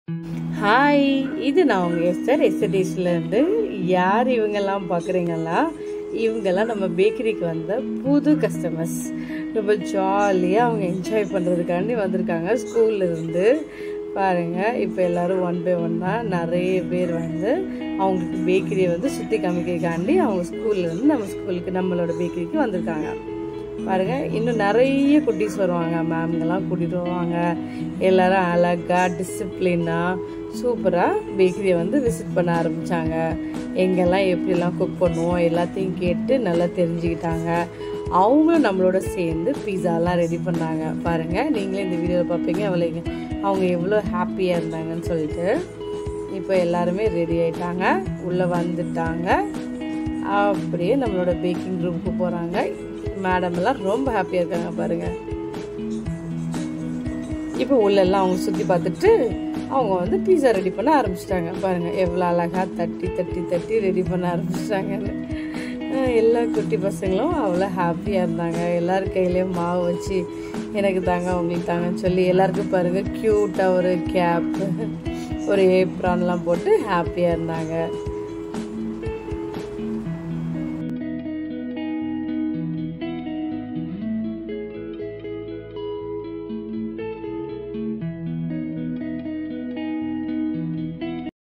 hi இது நான் உங்கள் எஸ்டர் எஸ்டர்டேஸ்லேருந்து யார் இவங்கெல்லாம் பார்க்குறீங்களா இவங்கெல்லாம் நம்ம பேக்கரிக்கு வந்த புது கஸ்டமர்ஸ் ரொம்ப ஜாலியாக அவங்க என்ஜாய் பண்ணுறதுக்காண்டி வந்திருக்காங்க ஸ்கூல்ல இருந்து பாருங்கள் இப்போ எல்லோரும் ஒன் பை ஒன்னாக நிறைய பேர் வந்து அவங்களுக்கு பேக்கரியை வந்து சுற்றி காமிக்கிறதுக்காண்டி அவங்க ஸ்கூல்ல இருந்து நம்ம ஸ்கூலுக்கு நம்மளோட பேக்கரிக்கு வந்திருக்காங்க பாருங்க இன்னும் நிறைய குட்டீஸ் வருவாங்க மேம்கெல்லாம் கூட்டிகிட்டு வருவாங்க எல்லாரும் அழகாக டிசிப்ளினாக சூப்பராக பேக்கரியை வந்து விசிட் பண்ண ஆரம்பித்தாங்க எங்கெல்லாம் எப்படிலாம் குக் பண்ணுவோம் எல்லாத்தையும் கேட்டு நல்லா தெரிஞ்சுக்கிட்டாங்க அவங்களும் நம்மளோட சேர்ந்து பீஸாலாம் ரெடி பண்ணாங்க பாருங்கள் நீங்களே இந்த வீடியோவில் பார்ப்பீங்க அவ்வளோங்க அவங்க எவ்வளோ ஹாப்பியாக இருந்தாங்கன்னு சொல்லிட்டு இப்போ எல்லாருமே ரெடி ஆயிட்டாங்க உள்ளே வந்துட்டாங்க அப்படியே நம்மளோட பேக்கிங் ரூமுக்கு போகிறாங்க மேடம் எல்லாம் ரொம்ப ஹாப்பியாக இருக்காங்க பாருங்க இப்போ உள்ளெல்லாம் அவங்க சுற்றி பார்த்துட்டு அவங்க வந்து பீஸா ரெடி பண்ண ஆரம்பிச்சிட்டாங்க பாருங்க எவ்வளோ அழகாக தட்டி தட்டி தட்டி ரெடி பண்ண ஆரம்பிச்சிட்டாங்கன்னு அஹ் எல்லா குட்டி பசங்களும் அவ்வளோ ஹாப்பியாக இருந்தாங்க எல்லார் கையிலையும் மாவு வச்சு எனக்கு தாங்க உங்களுக்கு தாங்கன்னு சொல்லி எல்லாருக்கும் பாருங்கள் க்யூட்டாக ஒரு கேப் ஒரு ஏப்ரான்லாம் போட்டு ஹாப்பியாக இருந்தாங்க